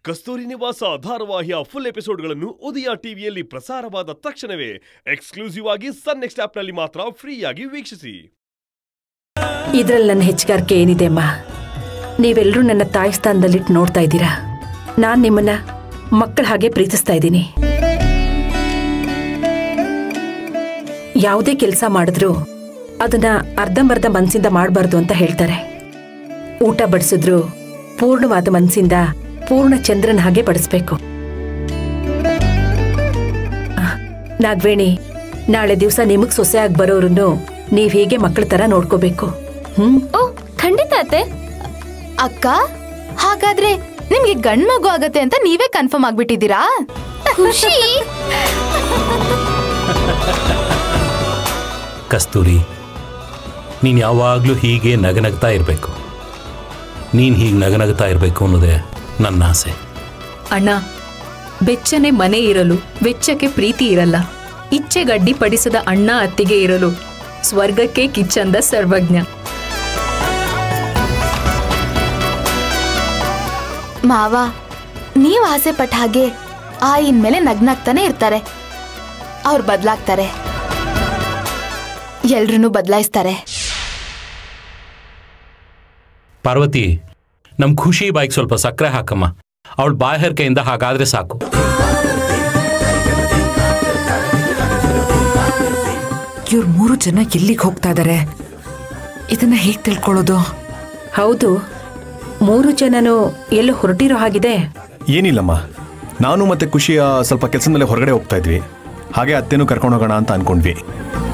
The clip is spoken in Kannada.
ಕಸ್ತೂರಿ ನಿವಾಸ ಧಾರಾವಾಹಿಯ ಫುಲ್ ಎಪಿಸೋಡ್ಗಳನ್ನು ಉದಯ ಟಿವಿಯಲ್ಲಿ ಪ್ರಸಾರವಾದ ತಕ್ಷಣವೇ ಎಕ್ಸ್ಕ್ಲೂಸಿವ್ ಆಗಿ ಸನ್ ನೆಕ್ಸ್ಟ್ ಆಪ್ನಲ್ಲಿ ಮಾತ್ರ ಫ್ರೀಯಾಗಿ ವೀಕ್ಷಿಸಿ ಇದ್ರಲ್ಲಿ ನನ್ನ ಹೆಚ್ಚುಗಾರಿಕೆ ಏನಿದೆ ಅಮ್ಮ ನೀವೆಲ್ಲರೂ ನನ್ನ ತಾಯಿ ಸ್ಥಾನದಲ್ಲಿಟ್ಟು ನೋಡ್ತಾ ಇದ್ದೀರಾ ನಾನು ನಿಮ್ಮನ್ನ ಮಕ್ಕಳ ಹಾಗೆ ಪ್ರೀತಿಸ್ತಾ ಇದ್ದೀನಿ ಯಾವುದೇ ಕೆಲಸ ಮಾಡಿದ್ರು ಅದನ್ನ ಅರ್ಧಂಬರ್ಧ ಮನಸ್ಸಿಂದ ಮಾಡಬಾರ್ದು ಅಂತ ಹೇಳ್ತಾರೆ ಊಟ ಬಡಿಸಿದ್ರು ಪೂರ್ಣವಾದ ಮನಸ್ಸಿಂದ ಪೂರ್ಣ ಚಂದ್ರನ ಹಾಗೆ ಬಡಿಸ್ಬೇಕು ಅಹ್, ನಾಗವೇಣಿ ನಾಳೆ ದಿವಸ ನಿಮಗ್ ಸೊಸೆಯಾಗಿ ಬರೋರನ್ನು ನೀವ್ ಹೀಗೆ ಮಕ್ಕಳ ತರ ನೋಡ್ಕೋಬೇಕು ಹ್ಮ್ ಓ ಖಂಡಿತ ಅತ್ತೆ ಅಕ್ಕ ಹಾಗಾದ್ರೆ ನಿಮ್ಗೆ ಗಂಡ್ ಮಗು ಆಗತ್ತೆ ಅಂತ ನೀವೇ ಕನ್ಫರ್ಮ್ ಆಗ್ಬಿಟ್ಟಿದ್ದೀರಾ ಖುಷಿ ಕಸ್ತೂರಿ ನೀನು ಯಾವಾಗಲೂ ಹೀಗೆ ನಗನಗ್ತಾ ಇರಬೇಕು ನೀನು ಹೀಗೆ ನಗನಗ್ತಾ ಇರಬೇಕು ಅನ್ನೋದೇ ನನ್ನ ಆಸೆ ಅಣ್ಣ ಬೆಚ್ಚನೆ ಮನೆ ಇರಲು ವೆಚ್ಚಕ್ಕೆ ಪ್ರೀತಿ ಇರಲ್ಲ ಇಚ್ಛೆಗಡ್ಡಿ ಪಡಿಸದ ಅಣ್ಣ ಅತ್ತಿಗೆ ಇರಲು ಸ್ವರ್ಗಕ್ಕೆ ಕಿಚ್ಚಂದ ಸರ್ವಜ್ಞ ಮಾವ ನೀವ್ ಆಸೆ ಪಟ್ಟ ಹಾಗೆ ಆಯಿನ್ ಮೇಲೆ ನಗ್ನಾಗ್ತಾನೆ ಇರ್ತಾರೆ ಅವ್ರು ಬದ್ಲಾಗ್ತಾರೆ ಎಲ್ರನ್ನೂ ಬದಲಾಯಿಸ್ತಾರೆ ಪಾರ್ವತಿ ನಮ್ಮ ಖುಷಿ ಬಾಯಿಗೆ ಸ್ವಲ್ಪ ಸಕ್ಕರೆ ಹಾಕಮ್ಮ ಅವಳ ಬಾಯರ್ಕೆಯಿಂದ ಹಾಗಾದ್ರೆ ಸಾಕು ಇವ್ರು ಮೂರು ಜನ ಎಲ್ಲಿಗೆ ಹೋಗ್ತಾ ಇದ್ದಾರೆ ಇದನ್ನ ಹೇಗ್ ತಿಳ್ಕೊಳ್ಳೋದು ಹೌದು ಮೂರು ಜನನು ಎಲ್ಲೋ ಹೊರಟಿರೋ ಹಾಗಿದೆ ಏನಿಲ್ಲಮ್ಮ ನಾನು ಮತ್ತೆ ಖುಷಿಯ ಸ್ವಲ್ಪ ಕೆಲಸದ ಮೇಲೆ ಹೊರಗಡೆ ಹೋಗ್ತಾ ಇದ್ವಿ ಹಾಗೆ ಅತ್ತೆನೂ ಕರ್ಕೊಂಡು ಹೋಗೋಣ ಅಂತ ಅನ್ಕೊಂಡ್ವಿ